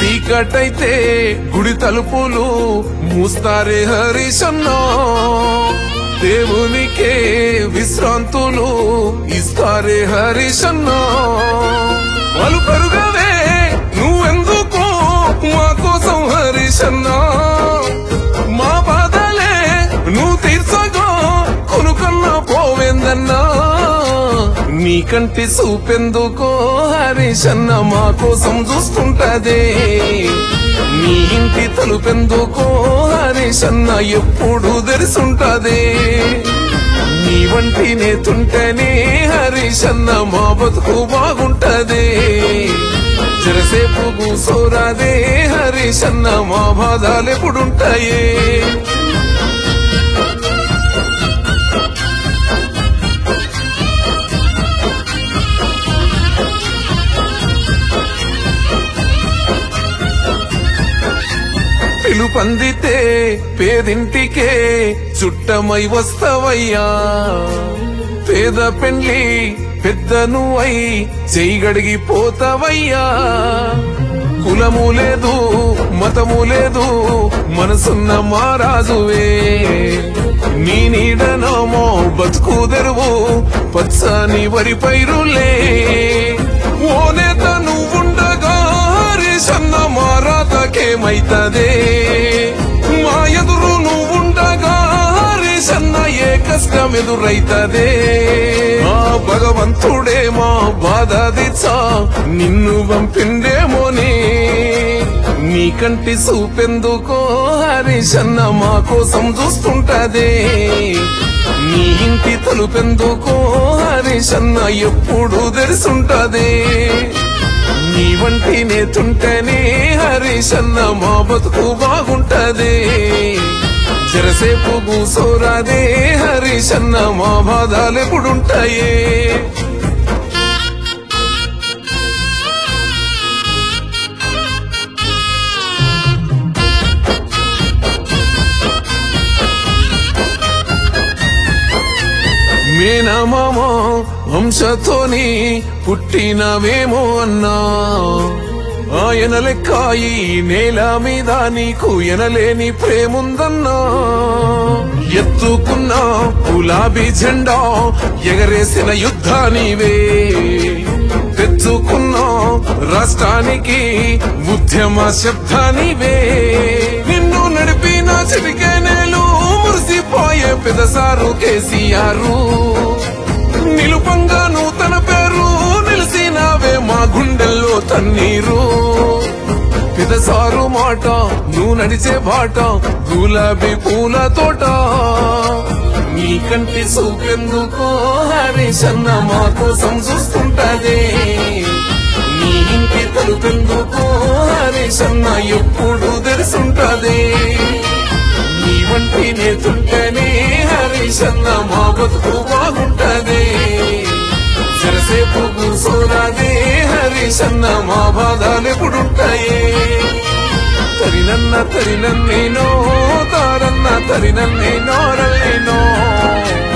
చీకటైతే గుడి తలుపులు మూస్తారే హరిశన్నా దేవునికే విశ్రాంతులు ఇస్తారే హరిశన్నా వాళ్ళు పెరుగవే నువ్వెందుకో మా కోసం హరిశన్నా మా బాధలే నువ్వు తీర్చగా కొనుకన్నా పోవేందన్నా నీకంటి చూపెందుకో హరిశన్న మా కోసం చూస్తుంటదే నీ ఇంటి తలుపెందుకో హరిశన్న ఎప్పుడు తెరిసుంటదే నీ వంటి నేతుంటేనే హరిశన్న మా బతుకు బాగుంటదే జరసేపు కూసోరాదే హరిశన్న మా బాధలు ఎప్పుడుంటాయే పిలుపందితే పేదింటికే చుట్టమై వస్తవయ్యా పేద పెండ్లి పెద్దను అయి చేయగడిగి పోతావయ్యా కులము లేదు మతము లేదు మనసున్న మారాజువే నీ నీడనమో బతుకు తెరువు పచ్చని వరి పైరులే ఓ నేత నువ్వుండగా హరిశన్న మారాతకేమైతదే మా ఎదురు నువ్వుండగా హరిశన్న ఏ కష్టం ఎదురైతదే ఆ భగవంతుడే మా బాధ దిచ్చా నిన్ను పంపిండేమోనే నీకంటి చూపెందుకో హరిశన్న మా కోసం చూస్తుంటదే నీ ఇంటి తలుపెందుకో హరిశన్న ఎప్పుడు తెరిసుంటదే నీ వంటి నేతుంటేనే హరిశన్న మా బతుకు బాగుంటదే జరసేపు కూసోరాదే హరిశన్న మా బాధలు ఎప్పుడుంటాయే మేనమామ వంశతోని పుట్టినవేమో అన్నా ఆయన లెక్క ఈ నేల మీద నీకు ఎనలేని ప్రేముందన్నా ఎత్తుకున్న గులాబీ జెండా ఎగరేసిన యుద్ధానివే తెచ్చుకున్న రాష్ట్రానికి ఉద్యమ శబ్దానివే నిన్ను నడిపిన చిటికేనేలు మురిసిపోయే పెదసారు కేసీఆర్ నిలుపంగా నూతన పేరు నిలిసినావే మా గుండెల్లో తన్నీరు పెదసారు మాట నువ్వు నడిచే బాట గులాబీ పూల తోట నీ కంటి చూపెందుకో హరిశన్న మా కోసం చూస్తుంటదే నీ ఇంటి తలుపెందుకో హరిశన్న ఎప్పుడు తెరిసుంటదే నీ వంటి నేతుంటేనే హరిశన్న మా బతుకు బాగుంటదే జరసేపు కూసోరాదే హరిశన్న మా బాధలు ఎప్పుడుంటాయే తరినన్న తరినన్నేనో తారన్న తరినన్నేనో రల్లేనో